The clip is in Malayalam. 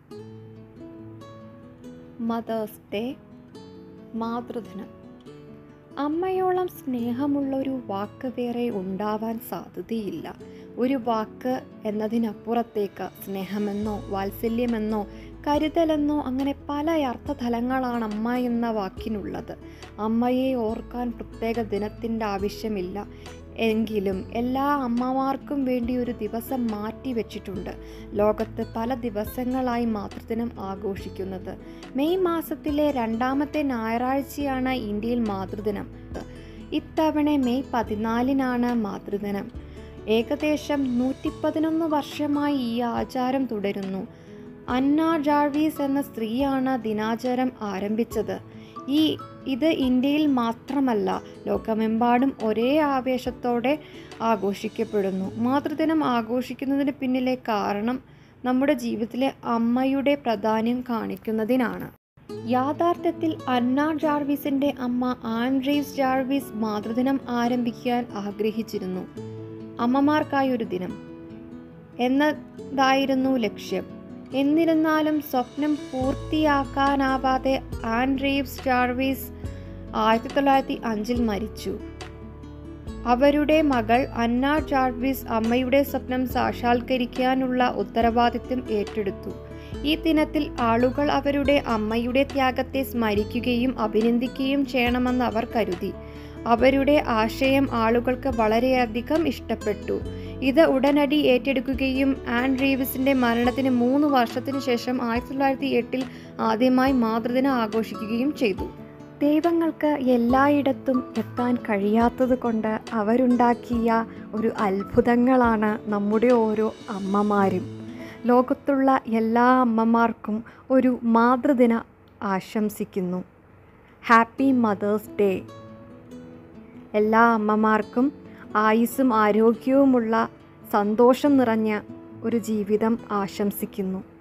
മദേഴ്സ് ഡേ മാതൃദിനം അമ്മയോളം സ്നേഹമുള്ളൊരു വാക്ക് വേറെ ഉണ്ടാവാൻ സാധ്യതയില്ല ഒരു വാക്ക് എന്നതിനപ്പുറത്തേക്ക് സ്നേഹമെന്നോ വാത്സല്യമെന്നോ കരുതലെന്നോ അങ്ങനെ പല അർത്ഥതലങ്ങളാണ് അമ്മ എന്ന വാക്കിനുള്ളത് അമ്മയെ ഓർക്കാൻ പ്രത്യേക ദിനത്തിൻ്റെ ആവശ്യമില്ല എങ്കിലും എല്ലാ അമ്മമാർക്കും വേണ്ടി ഒരു ദിവസം മാറ്റി വെച്ചിട്ടുണ്ട് ലോകത്ത് പല ദിവസങ്ങളായി മാതൃദിനം ആഘോഷിക്കുന്നത് മെയ് മാസത്തിലെ രണ്ടാമത്തെ ഞായറാഴ്ചയാണ് ഇന്ത്യയിൽ മാതൃദിനം ഇത്തവണ മെയ് പതിനാലിനാണ് മാതൃദിനം ഏകദേശം നൂറ്റി പതിനൊന്ന് വർഷമായി ഈ ആചാരം തുടരുന്നു അന്ന ജാർവീസ് എന്ന സ്ത്രീയാണ് ദിനാചാരം ആരംഭിച്ചത് ഈ ഇത് ഇന്ത്യയിൽ മാത്രമല്ല ലോകമെമ്പാടും ഒരേ ആവേശത്തോടെ ആഘോഷിക്കപ്പെടുന്നു മാതൃദിനം ആഘോഷിക്കുന്നതിന് പിന്നിലെ കാരണം നമ്മുടെ ജീവിതത്തിലെ അമ്മയുടെ പ്രാധാന്യം കാണിക്കുന്നതിനാണ് യാഥാർത്ഥ്യത്തിൽ അന്ന ജാർവിസിന്റെ അമ്മ ആൻഡ്രീസ് ജാർവിസ് മാതൃദിനം ആരംഭിക്കാൻ ആഗ്രഹിച്ചിരുന്നു അമ്മമാർക്കായി ഒരു ദിനം എന്നതായിരുന്നു ലക്ഷ്യം എന്നിരുന്നാലും സ്വപ്നം പൂർത്തിയാക്കാനാവാതെ ആൻഡ്രീവ്സ് ജാർവിസ് ആയിരത്തി തൊള്ളായിരത്തി അഞ്ചിൽ മരിച്ചു അവരുടെ മകൾ അന്ന ജാർവിസ് അമ്മയുടെ സ്വപ്നം സാക്ഷാത്കരിക്കാനുള്ള ഉത്തരവാദിത്വം ഏറ്റെടുത്തു ഈ ദിനത്തിൽ ആളുകൾ അവരുടെ അമ്മയുടെ ത്യാഗത്തെ സ്മരിക്കുകയും അഭിനന്ദിക്കുകയും ചെയ്യണമെന്ന് അവർ കരുതി അവരുടെ ആശയം ആളുകൾക്ക് വളരെയധികം ഇഷ്ടപ്പെട്ടു ഇത് ഉടനടി ഏറ്റെടുക്കുകയും ആൻ റീവിസിന്റെ മരണത്തിന് മൂന്ന് വർഷത്തിനു ശേഷം ആയിരത്തി തൊള്ളായിരത്തി എട്ടിൽ ആദ്യമായി മാതൃദിനം ആഘോഷിക്കുകയും ചെയ്തു ദൈവങ്ങൾക്ക് എല്ലായിടത്തും എത്താൻ കഴിയാത്തത് കൊണ്ട് അവരുണ്ടാക്കിയ ഒരു അത്ഭുതങ്ങളാണ് നമ്മുടെ ഓരോ അമ്മമാരും ലോകത്തുള്ള എല്ലാ അമ്മമാർക്കും ഒരു മാതൃദിന ആശംസിക്കുന്നു ഹാപ്പി മദേഴ്സ് ഡേ എല്ലാ അമ്മമാർക്കും ആയുസ്സും ആരോഗ്യവുമുള്ള സന്തോഷം നിറഞ്ഞ ഒരു ജീവിതം ആശംസിക്കുന്നു